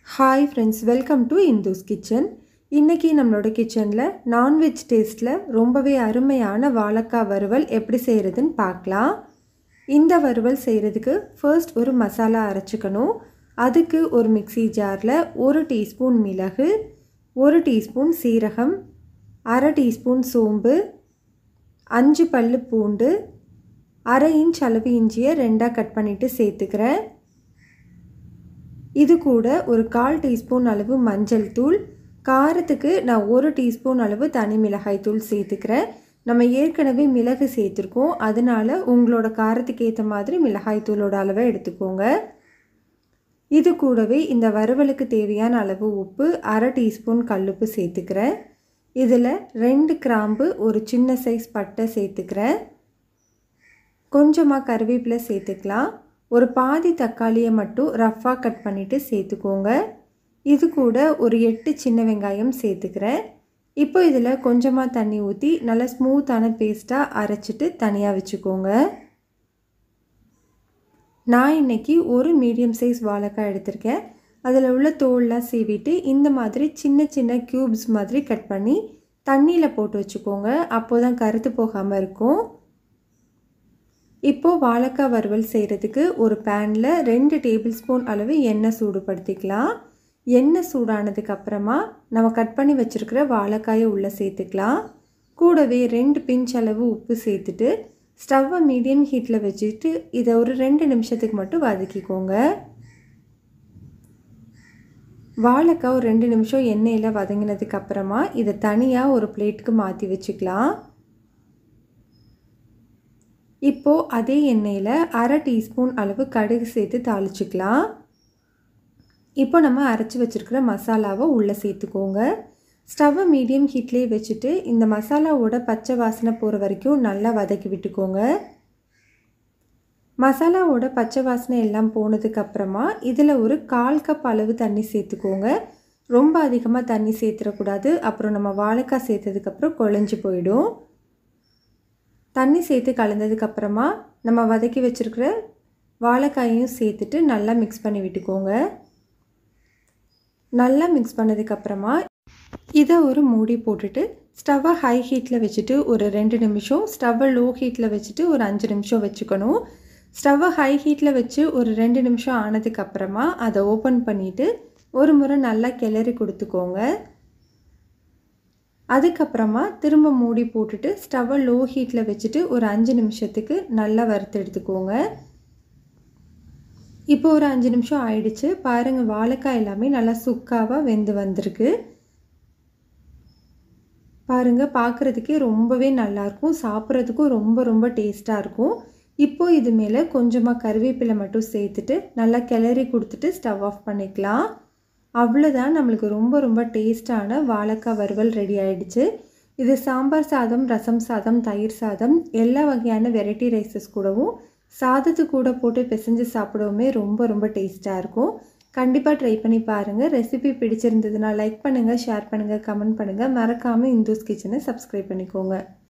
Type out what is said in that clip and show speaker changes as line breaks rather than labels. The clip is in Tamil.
hi friends welcome to Indhu's kitchen இன்றைக்கி நம்மளோட கிச்சனில் நான்வெஜ் டேஸ்ட்டில் ரொம்பவே அருமையான வாழைக்காய் வறுவல் எப்படி செய்கிறதுன்னு பார்க்கலாம் இந்த வறுவல் செய்கிறதுக்கு ஃபர்ஸ்ட் ஒரு மசாலா அரைச்சிக்கணும் அதுக்கு ஒரு மிக்ஸி ஜாரில் ஒரு டீஸ்பூன் மிளகு ஒரு டீஸ்பூன் சீரகம் அரை டீஸ்பூன் சோம்பு அஞ்சு பல்லு பூண்டு அரை இன்ச் அளவு இஞ்சியை ரெண்டாக கட் பண்ணிவிட்டு சேர்த்துக்கிறேன் இது கூட ஒரு கால் டீஸ்பூன் அளவு மஞ்சள் தூள் காரத்துக்கு நான் ஒரு டீஸ்பூன் அளவு தனி மிளகாய் தூள் சேர்த்துக்கிறேன் நம்ம ஏற்கனவே மிளகு சேர்த்துருக்கோம் அதனால் உங்களோட காரத்துக்கு ஏற்ற மாதிரி மிளகாய் தூளோட அளவை எடுத்துக்கோங்க இது கூடவே இந்த வறுவலுக்கு தேவையான அளவு உப்பு அரை டீஸ்பூன் கல்லுப்பு சேர்த்துக்கிறேன் இதில் ரெண்டு கிராம்பு ஒரு சின்ன சைஸ் பட்டை சேர்த்துக்கிறேன் கொஞ்சமாக கருவேப்பிலை சேர்த்துக்கலாம் ஒரு பாதி தக்காளியை மட்டும் ரஃப்பாக கட் பண்ணிவிட்டு சேர்த்துக்கோங்க இது கூட ஒரு எட்டு சின்ன வெங்காயம் சேர்த்துக்கிறேன் இப்போ இதில் கொஞ்சமாக தண்ணி ஊற்றி நல்லா ஸ்மூத்தான பேஸ்ட்டாக அரைச்சிட்டு தனியாக வச்சுக்கோங்க நான் இன்றைக்கி ஒரு மீடியம் சைஸ் வாழைக்காய் எடுத்திருக்கேன் அதில் உள்ள தோல்லாம் சீவிட்டு இந்த மாதிரி சின்ன சின்ன க்யூப்ஸ் மாதிரி கட் பண்ணி தண்ணியில் போட்டு வச்சுக்கோங்க அப்போ தான் கருத்து போகாமல் இருக்கும் இப்போது வாழைக்காய் வறுவல் செய்கிறதுக்கு ஒரு பேனில் ரெண்டு டேபிள் ஸ்பூன் அளவு எண்ணெய் சூடுபடுத்திக்கலாம் எண்ணெய் சூடானதுக்கு அப்புறமா நம்ம கட் பண்ணி வச்சுருக்கிற வாழைக்காயை உள்ளே சேர்த்துக்கலாம் கூடவே ரெண்டு பிஞ்ச் அளவு உப்பு சேர்த்துட்டு ஸ்டவ்வை மீடியம் ஹீட்டில் வச்சுட்டு இதை ஒரு ரெண்டு நிமிஷத்துக்கு மட்டும் வதக்கிக்கோங்க வாழைக்காய் ஒரு ரெண்டு நிமிஷம் எண்ணெயில் வதங்கினதுக்கு அப்புறமா இதை தனியாக ஒரு பிளேட்டுக்கு மாற்றி வச்சுக்கலாம் இப்போது அதே எண்ணெயில் அரை டீஸ்பூன் அளவு கடுகு சேர்த்து தாளிச்சிக்கலாம் இப்போ நம்ம அரைச்சி வச்சுருக்கிற மசாலாவை உள்ளே சேர்த்துக்கோங்க ஸ்டவ்வை மீடியம் ஹீட்லேயே வச்சுட்டு இந்த மசாலாவோட பச்சை வாசனை போகிற வரைக்கும் நல்லா வதக்கி விட்டுக்கோங்க மசாலாவோட பச்சை வாசனை எல்லாம் போனதுக்கப்புறமா இதில் ஒரு கால் கப் அளவு தண்ணி சேர்த்துக்கோங்க ரொம்ப அதிகமாக தண்ணி சேர்த்துடக்கூடாது அப்புறம் நம்ம வாழைக்காய் சேர்த்ததுக்கப்புறம் குழஞ்சி போயிடும் தண்ணி சேர்த்து கலந்ததுக்கப்புறமா நம்ம வதக்கி வச்சுருக்கிற வாழைக்காயையும் சேர்த்துட்டு நல்லா மிக்ஸ் பண்ணி விட்டுக்கோங்க நல்லா மிக்ஸ் பண்ணதுக்கப்புறமா இதை ஒரு மூடி போட்டுட்டு ஸ்டவ்வை ஹை ஹீட்டில் வச்சுட்டு ஒரு ரெண்டு நிமிஷம் ஸ்டவ்வை லோ ஹீட்டில் வச்சுட்டு ஒரு அஞ்சு நிமிஷம் வச்சுக்கணும் ஸ்டவ்வை ஹை ஹீட்டில் வச்சு ஒரு ரெண்டு நிமிஷம் ஆனதுக்கப்புறமா அதை ஓப்பன் பண்ணிவிட்டு ஒரு முறை நல்லா கிளறி கொடுத்துக்கோங்க அதுக்கப்புறமா திரும்ப மூடி போட்டுட்டு ஸ்டவ்வை லோ ஹீட்டில் வச்சுட்டு ஒரு அஞ்சு நிமிஷத்துக்கு நல்லா வறுத்து எடுத்துக்கோங்க இப்போ ஒரு அஞ்சு நிமிஷம் ஆயிடுச்சு பாருங்கள் வாழைக்காய் எல்லாமே நல்லா சுக்காவாக வெந்து வந்திருக்கு பாருங்கள் பார்க்குறதுக்கே ரொம்பவே நல்லாயிருக்கும் சாப்பிட்றதுக்கும் ரொம்ப ரொம்ப டேஸ்ட்டாக இருக்கும் இப்போ இது மேலே கொஞ்சமாக கருவேப்பிலை மட்டும் சேர்த்துட்டு நல்லா கிளறி கொடுத்துட்டு ஸ்டவ் ஆஃப் பண்ணிக்கலாம் அவ்வளோதான் நம்மளுக்கு ரொம்ப ரொம்ப டேஸ்டான வாழைக்காய் வறுவல் ரெடி ஆகிடுச்சு இது சாம்பார் சாதம் ரசம் சாதம் தயிர் சாதம் எல்லா வகையான வெரைட்டி ரைஸஸ் கூடவும் சாதத்து கூட போட்டு பிசைஞ்சு சாப்பிடவுமே ரொம்ப ரொம்ப டேஸ்ட்டாக இருக்கும் கண்டிப்பாக ட்ரை பண்ணி பாருங்கள் ரெசிபி பிடிச்சிருந்ததுன்னா லைக் பண்ணுங்கள் ஷேர் பண்ணுங்கள் கமெண்ட் பண்ணுங்கள் மறக்காமல் இந்துஸ் கிச்சனை சப்ஸ்கிரைப் பண்ணிக்கோங்க